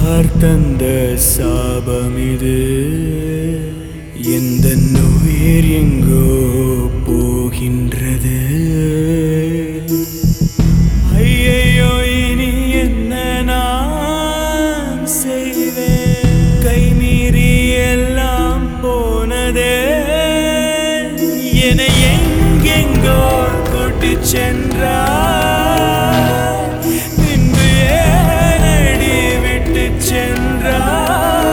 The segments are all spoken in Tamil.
யார் தந்த சாபம் இது எந்த உயிர் எங்கோ போகின்றது ஐயையோ இனி என்ன நான் செய்வேன் கை மீறி எல்லாம் போனதே என்னை எங்கெங்கோ கூட்டி சென்றார் பின்பு ஏனடி விட்டு சென்றார்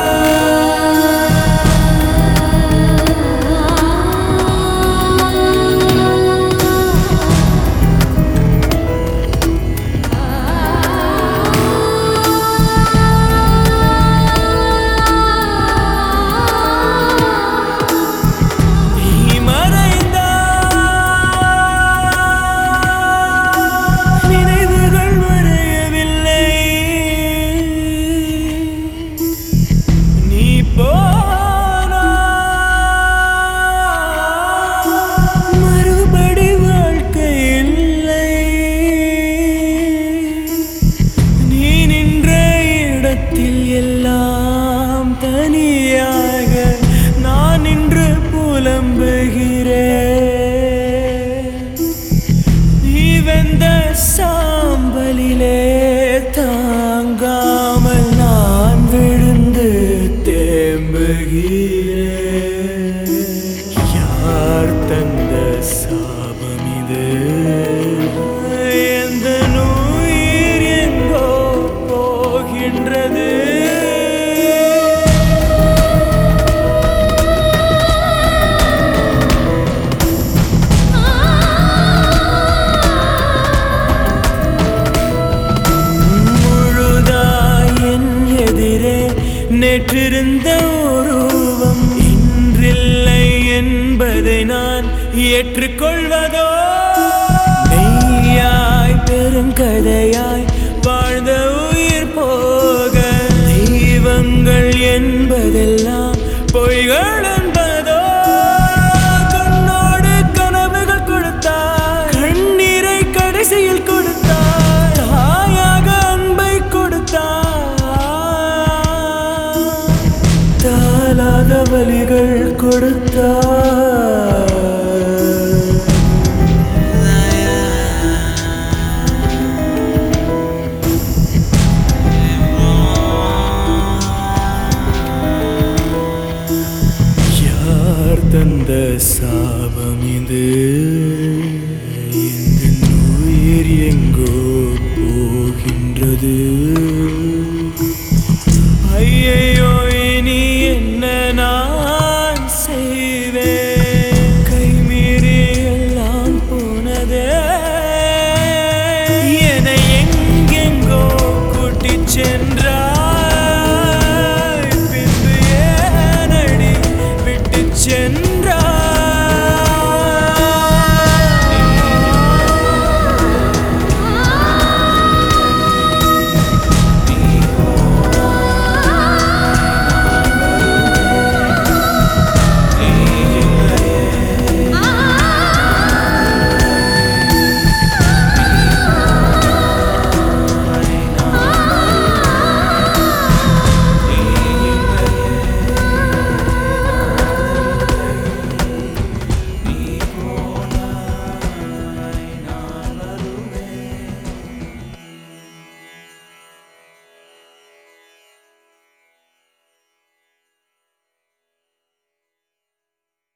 நீ மறைந்தால் நினைவுகள் மறையவில்லை நீ போனால் மறுபடி வாழ்க்கை இல்லை நீ நின்ற இடத்தில் எல்லாம் தனியாக நான் நின்று புலம்புகிறேன் நீ வெந்த சாம்பலிலே தாங்காமல் நான் விழுந்து தேம்புகிறேன் யார் தந்த சாபம் இது எந்த உயிர் எங்கோ போகின்றது முழுதாய் என் எதிரே நேற்றிருந்த உருவம் இன்றில்லை என்பதை நான் ஏற்றுக்கொள்வதோ மெய்யாய் பெருங்கதையாய் வாழ்ந்த உயிர் போக தெய்வங்கள் என்பதெல்லாம் பொய்கள் என்பதோ கண்ணோடு கனவுகள் கொடுத்தாய் கண்ணீரை கடைசியில் கொடுத்தாய் தாயாக அன்பை கொடுத்தாய் தாளாத வலிகள் கொடுத்தாய்